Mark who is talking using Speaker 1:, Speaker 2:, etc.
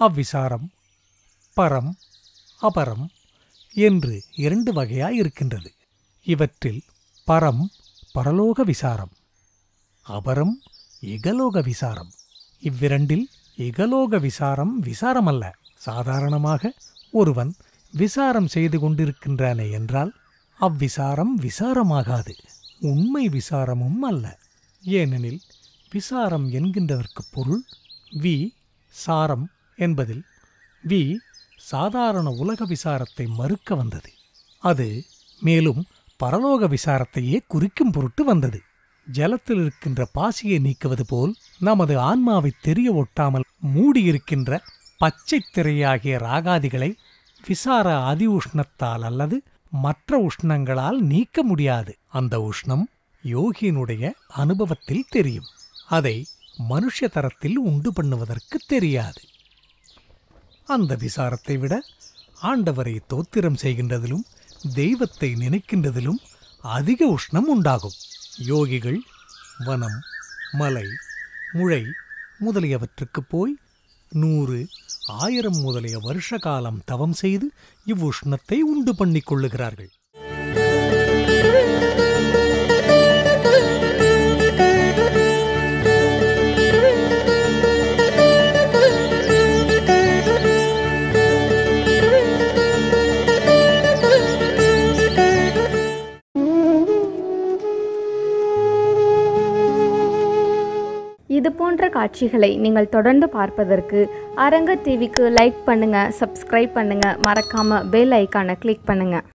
Speaker 1: அவ்விசாரம் பரம் அபரம் என்று இரண்டு வகையாய் இருக்கின்றது இவற்றில் பரம் பரலோக விசாரம் அபரம் இகலோக விசாரம் இவ்விரண்டில் இகலோக விசாரம் விசாரமல்ல சாதாரணமாக ஒருவன் விசாரம் செய்து கொண்டிருக்கின்றானே என்றால் அவ்விசாரம் விசாரமாகாது உண்மை விசாரமும் அல்ல ஏனெனில் விசாரம் என்கின்றதற்கு பொருள் வி சாரம் என்பதில் வி சாதாரண உலக விசாரத்தை மறுக்க வந்தது அது மேலும் பரலோக விசாரத்தையே குறிக்கும் பொருட்டு வந்தது ஜலத்தில் இருக்கின்ற பாசியை நீக்குவது போல் நமது ஆன்மாவை தெரிய ஒட்டாமல் மூடியிருக்கின்ற பச்சை திரையாகிய ராகாதிகளை விசார அதி உஷ்ணத்தால் அல்லது மற்ற உஷ்ணங்களால் நீக்க முடியாது அந்த உஷ்ணம் யோகியினுடைய அனுபவத்தில் தெரியும் அதை மனுஷ தரத்தில் உண்டு பண்ணுவதற்கு தெரியாது அந்த விசாரத்தை விட ஆண்டவரை தோத்திரம் செய்கின்றதிலும் தெய்வத்தை நினைக்கின்றதிலும் அதிக உஷ்ணம் உண்டாகும் யோகிகள் வனம் மலை முளை முதலியவற்றுக்குப் போய் நூறு ஆயிரம் முதலிய வருஷ காலம் தவம் செய்து இவ்வுஷ்ணத்தை உண்டு பண்ணிக் கொள்ளுகிறார்கள்
Speaker 2: இது போன்ற காட்சிகளை நீங்கள் தொடர்ந்து பார்ப்பதற்கு அரங்க டிவிக்கு லைக் பண்ணுங்க சப்ஸ்கிரைப் பண்ணுங்க மறக்காம பெல் ஐக்கானை கிளிக் பண்ணுங்க